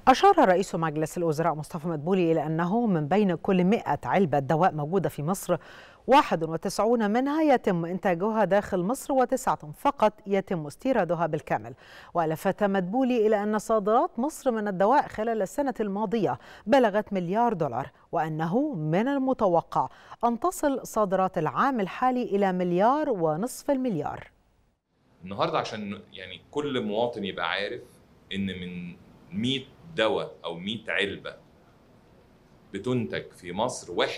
أشار رئيس مجلس الوزراء مصطفى مدبولي إلى أنه من بين كل 100 علبة دواء موجودة في مصر 91 منها يتم إنتاجها داخل مصر وتسعة فقط يتم استيرادها بالكامل ولفت مدبولي إلى أن صادرات مصر من الدواء خلال السنة الماضية بلغت مليار دولار وأنه من المتوقع أن تصل صادرات العام الحالي إلى مليار ونصف المليار النهارده عشان يعني كل مواطن يبقى عارف ان من 100 دواء او 100 علبه بتنتج في مصر 91%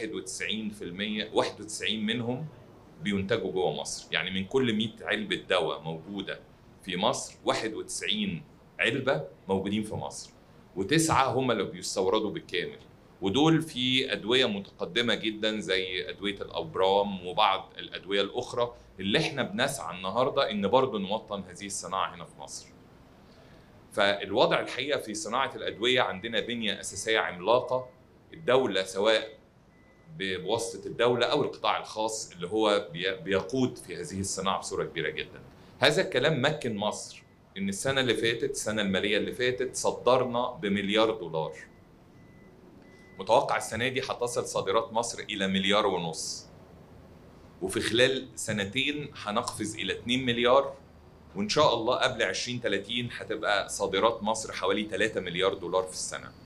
91 منهم بينتجوا جوه مصر يعني من كل 100 علبه دواء موجوده في مصر 91 علبه موجودين في مصر وتسعه هم اللي بيستوردوا بالكامل ودول في ادويه متقدمه جدا زي ادويه الابرام وبعض الادويه الاخرى اللي احنا بنسعى النهارده ان برضه نوطن هذه الصناعه هنا في مصر. فالوضع الحقيقه في صناعه الادويه عندنا بنيه اساسيه عملاقه الدوله سواء بواسطه الدوله او القطاع الخاص اللي هو بيقود في هذه الصناعه بصوره كبيره جدا. هذا الكلام مكن مصر ان السنه اللي فاتت السنه الماليه اللي فاتت صدرنا بمليار دولار. متوقع السنه دي هتصل صادرات مصر الى مليار ونص. وفي خلال سنتين هنقفز الى 2 مليار وان شاء الله قبل 2030 هتبقى صادرات مصر حوالي 3 مليار دولار في السنه